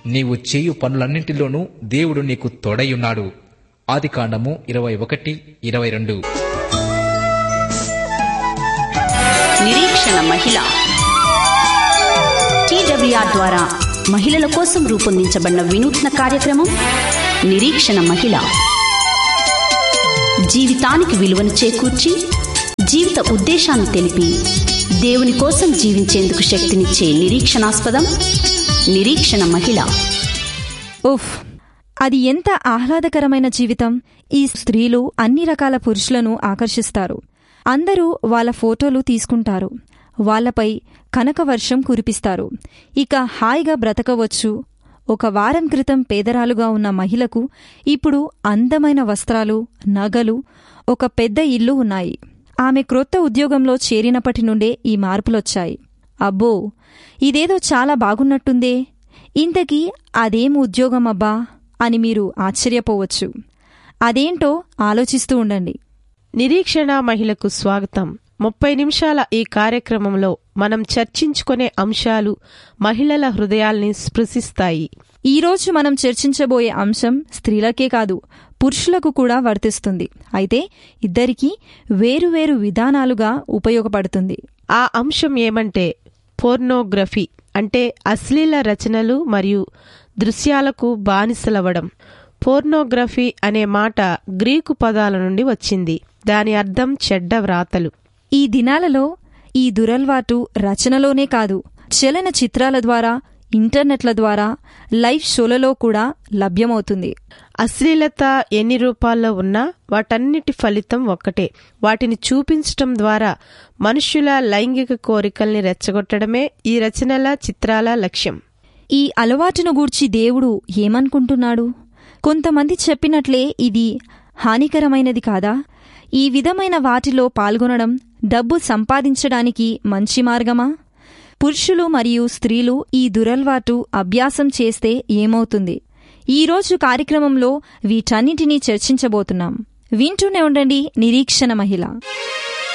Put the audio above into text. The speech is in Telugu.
నీవు చేయు పనులన్నింటిలోనూ దేవుడు నీకు తోడయున్నాడు ఆదికాండము ఇరవై ఒకటి ఇరవై రెండు నిరీక్షణ మహిళ టీడబ్ల్యూఆర్ ద్వారా మహిళల కోసం రూపొందించబడిన వినూత్న కార్యక్రమం నిరీక్షణ మహిళ జీవితానికి విలువను చేకూర్చి జీవిత ఉద్దేశాన్ని తెలిపి దేవుని కోసం జీవించేందుకు శక్తినిచ్చే నిరీక్షణాస్పదం నిరీక్షణ మహిళ ఉఫ్ అది ఎంత ఆహ్లాదకరమైన జీవితం ఈ స్త్రీలు అన్ని రకాల పురుషులను ఆకర్షిస్తారు అందరూ వాళ్ళ ఫోటోలు తీసుకుంటారు వాళ్ళపై కనకవర్షం కురిపిస్తారు ఇక హాయిగా బ్రతకవచ్చు ఒక వారం క్రితం పేదరాలుగా ఉన్న మహిళకు ఇప్పుడు అందమైన వస్త్రాలు నగలు ఒక పెద్ద ఇల్లు ఉన్నాయి ఆమె క్రొత్త ఉద్యోగంలో చేరినప్పటి నుండే ఈ మార్పులొచ్చాయి అబ్బో ఇదేదో చాలా బాగున్నట్టుందే ఇంతకీ అదేం ఉద్యోగం అబ్బా అని మీరు ఆశ్చర్యపోవచ్చు అదేంటో ఆలోచిస్తూ ఉండండి నిరీక్షణ మహిళకు స్వాగతం ముప్పై నిమిషాల ఈ కార్యక్రమంలో మనం చర్చించుకునే అంశాలు మహిళల హృదయాల్ని స్పృశిస్తాయి ఈరోజు మనం చర్చించబోయే అంశం స్త్రీలకే కాదు పురుషులకు కూడా వర్తిస్తుంది అయితే ఇద్దరికీ వేరువేరు విధానాలుగా ఉపయోగపడుతుంది ఆ అంశం ఏమంటే పోర్నోగ్రఫీ అంటే అశ్లీల రచనలు మరియు దృశ్యాలకు బానిసలవ్వడం పోర్నోగ్రఫీ అనే మాట గ్రీకు పదాల నుండి వచ్చింది దాని అర్థం చెడ్డ వ్రాతలు ఈ దినాలలో ఈ దురల్వాటు రచనలోనే కాదు చలన చిత్రాల ద్వారా ఇంటర్నెట్ల ద్వారా లైవ్ షోలలో కూడా లభ్యమవుతుంది అశ్లీలత ఎన్ని రూపాల్లో ఉన్నా వాటన్నిటి ఫలితం ఒక్కటే వాటిని చూపించటం ద్వారా మనుష్యుల లైంగిక కోరికల్ని రెచ్చగొట్టడమే ఈ రచనల చిత్రాల లక్ష్యం ఈ అలవాటును గూర్చి దేవుడు ఏమనుకుంటున్నాడు కొంతమంది చెప్పినట్లే ఇది హానికరమైనది కాదా ఈ విధమైన వాటిలో పాల్గొనడం డబ్బు సంపాదించడానికి మంచి మార్గమా పురుషులు మరియు స్త్రీలు ఈ దురల్వాటు అభ్యాసం చేస్తే ఏమవుతుంది ఈరోజు కార్యక్రమంలో వీటన్నిటినీ చర్చించబోతున్నాం వింటూనే ఉండండి నిరీక్షణ మహిళ